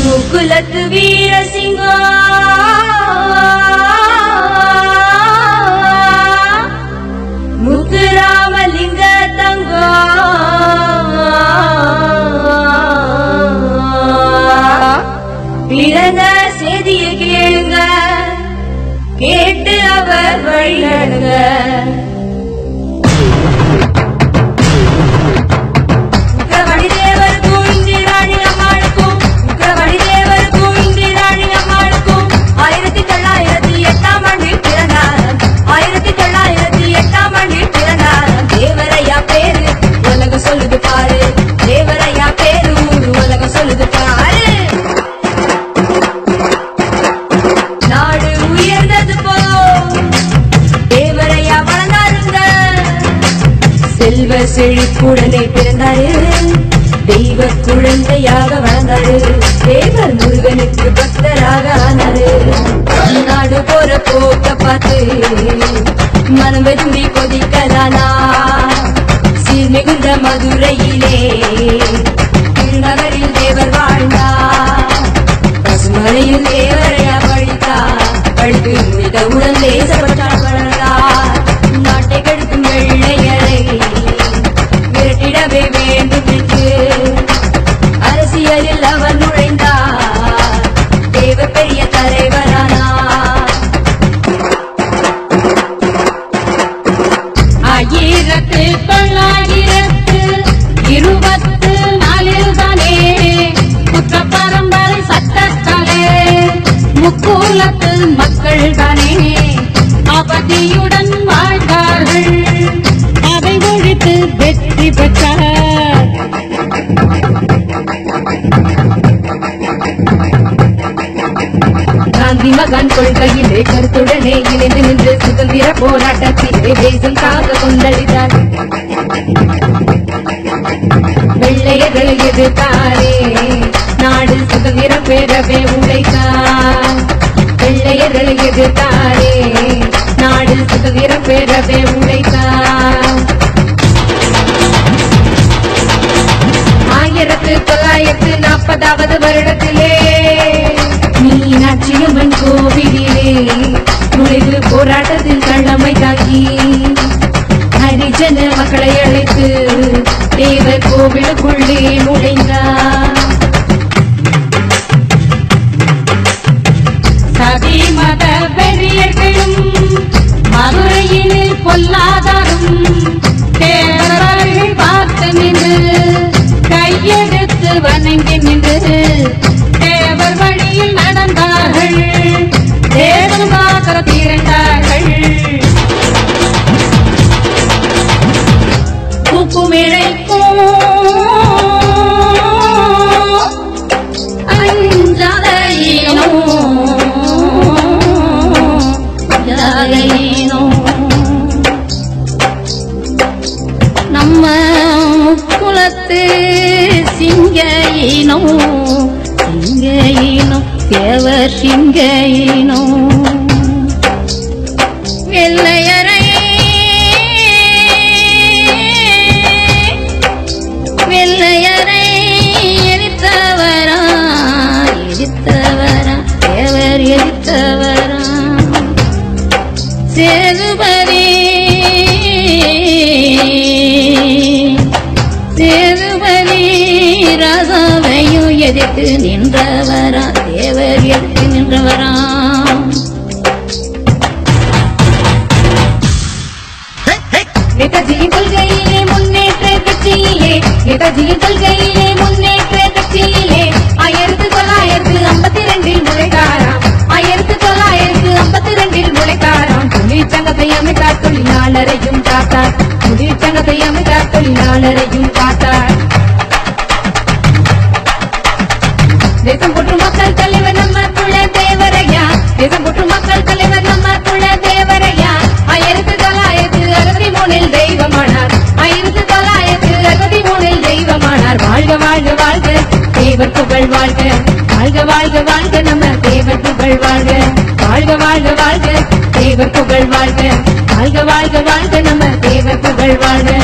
முக்குலத்து வீரசிங்கா முத்துராமலிங்க தங்கா பிறந்த செய்தியை கேளுங்க கேட்டு அவர் வழிநடுங்க உக்கரவடி தேவருக்கும் இந்திரி ராணி அம்மாளுக்கும் உக்கரவடி தேவருக்கும் இந்திரி ராணி அம்மாளுக்கும் ஆயிரத்தி தொள்ளாயிரத்தி எட்டாம் ஆண்டில் பிறந்தார் ஆயிரத்தி தொள்ளாயிரத்தி எட்டாம் ஆண்டில் பிறந்தார் தேவரையா பேரு உலகம் சொல்லுது பாரு தேவரையா பேரு ஊரு உலகம் சொல்லுது பாரு நாடு உயர்ந்தது போ தேவரையா வளர்ந்தாருங்க செல்வ செழிப்புடனே பிறந்தாரு தெய்வ குழந்தையாக வளர்ந்தாரு தேவர் முருகனுக்கு பக்தராக ஆனாரு நாடு போற போக்க பார்த்து மனம் விரும்பி கொதிக்கலானா சீர் மிகுந்த மதுரையிலே திருநகரில் தேவர் வாழ்ந்தார் பசுமலையில் தேவரையா பழித்தார் பழுது மிதவுடன் தேசப்பட்டார் வளர்ந்தார் நாட்டை கெடுக்கும் வெள்ளையரை விரட்டிடவே வேண்டும் என்று அரசியலில் அவர் நுழைந்தார் தேவ பெரிய தலைவரானார் ஆயிரத்து தொள்ளாயிரத்து இருபத்து நாலில் தானே புத்த பரம்பரை சட்டக்கலை முக்கூலத்து மக்கள் தானே அவதியுடன் வாழ்ந்தார்கள் அதை ஒழித்து வெற்றி பெற்றார் காந்தி மகான் கொள்கையிலே கருத்துடனே இணைந்து நின்று சுதந்திர போராட்டத்திலே தேசம் காக்க கொண்டளித்தார் வெள்ளையர்கள் எதிர்த்தாரே நாடு சுதந்திரம் பெறவே உழைத்தார் வெள்ளையர்கள் எதிர்த்தாரே நாடு சுதந்திரம் பெறவே உழைத்தார் ஆயிரத்து தொள்ளாயிரத்து நாற்பதாவது வருடத்திலே மீனாட்சியம்மன் கோவிலிலே நுழைவு போராட்டத்தில் கள்ளமை தாக்கி ஹரிஜன மக்களை அழைத்து தேவர் கோவிலுக்குள்ளே நுழைந்தார் சதி மத வெறியர்களும் மதுரையினில் பொல்லாதாரும் தேவர்கள் பார்த்து நின்று கையெடுத்து வணங்கி நின்று தேவர் வழியில் நடந்தார்கள் தேவன் பார்க்க திரண்டார்கள் தூக்குமிழைக்கும் அஞ்சாதையினோ அஞ்சாதையினோ நம்ம குலத்து சிங்கையினோ சிங்கையினோ தேவர் சிங்கையினோ வெள்ளையரை வெள்ளையரை எரித்தவரா எரித்தவரா தேவர் எரித்தவரா சேதுபதி சேதுபதி ராசாவையும் எதிர்த்து நின்றவரா தேவர் எதிர்த்து நின்றவரா நேதாஜியின் கொள்கையிலே முன்னேற்ற கட்சியிலே நேதாஜியின் கொள்கையிலே முன்னேற்ற கட்சியிலே ஆயிரத்து தொள்ளாயிரத்து ஐம்பத்தி ரெண்டில் முளைத்தாராம் ஆயிரத்து தொள்ளாயிரத்து ஐம்பத்தி ரெண்டில் முளைத்தாராம் தொழிற்சங்கத்தை அமைத்தார் தொழிலாளரையும் காத்தார் தொழிற்சங்கத்தை அமைத்தார் தொழிலாளரையும் காத்தார் தேசம் போற்றும் மக்கள் தலைவர் நம்ம குல தேவரையா தேசம் போற்றும் மக்கள் தலைவர் நம்ம குல தேவரையா ஆயிரத்தி தொள்ளாயிரத்து அறுபத்தி மூணில் தெய்வமானார் ஆயிரத்தி தொள்ளாயிரத்து அறுபத்தி மூணில் தெய்வமானார் வாழ்க வாழ்க வாழ்க தேவர் புகழ் வாழ்க வாழ்க வாழ்க வாழ்க நம்ம தேவர் புகழ் வாழ்க வாழ்க வாழ்க வாழ்க தேவர் புகழ் வாழ்க வாழ்க வாழ்க வாழ்க நம்ம தேவர் புகழ் வாழ்க